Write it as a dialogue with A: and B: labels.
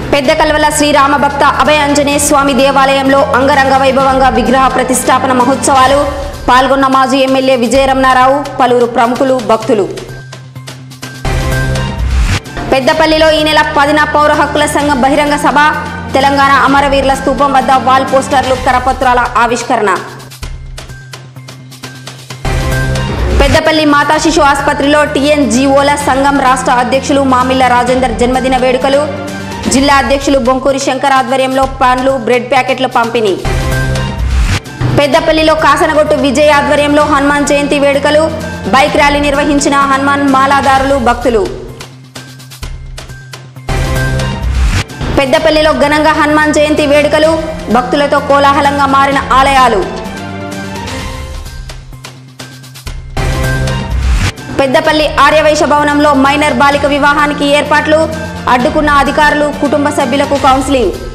A: పెద్ద కల్వల శ్రీరామ భక్త అభయ ఆంజనేయ స్వామి దేవాలయంలో అంగరంగ వైభవంగా విగ్రహ ప్రతిష్టాపన మహోత్సవాలు పాల్గొన్న మాజీ ఎమ్మెల్యే విజయరమణారావు పలువురు ప్రముఖులు భక్తులు పెద్దపల్లిలో ఈ నెల పదిన పౌర హక్కుల సంఘం బహిరంగ సభ తెలంగాణ అమరవీరుల స్తూపం వద్ద వాల్ పోస్టర్లు కరపత్రాల ఆవిష్కరణ పెద్దపల్లి మాతా శిశు ఆసుపత్రిలో టీఎన్జీఓల సంఘం రాష్ట్ర అధ్యక్షులు మామిళ్ల రాజేందర్ జన్మదిన వేడుకలు జిల్లా అధ్యక్షులు బొంకూరి శంకర్ ఆధ్వర్యంలో పండ్లు బ్రెడ్ ప్యాకెట్ల పంపిణీ పెద్దపల్లిలో కాసనగొట్టు విజయ్ ఆధ్వర్యంలో హనుమాన్ జయంతి వేడుకలు బైక్ ర్యాలీ నిర్వహించిన హనుమాన్ మాలాదారులు భక్తులు పెద్దపల్లిలో ఘనంగా హనుమాన్ జయంతి వేడుకలు భక్తులతో కోలాహలంగా మారిన ఆలయాలు పెద్దపల్లి ఆర్యవైశ్య భవనంలో మైనర్ బాలిక వివాహానికి ఏర్పాట్లు అడ్డుకున్న అధికారులు కుటుంబ సభ్యులకు కౌన్సిలింగ్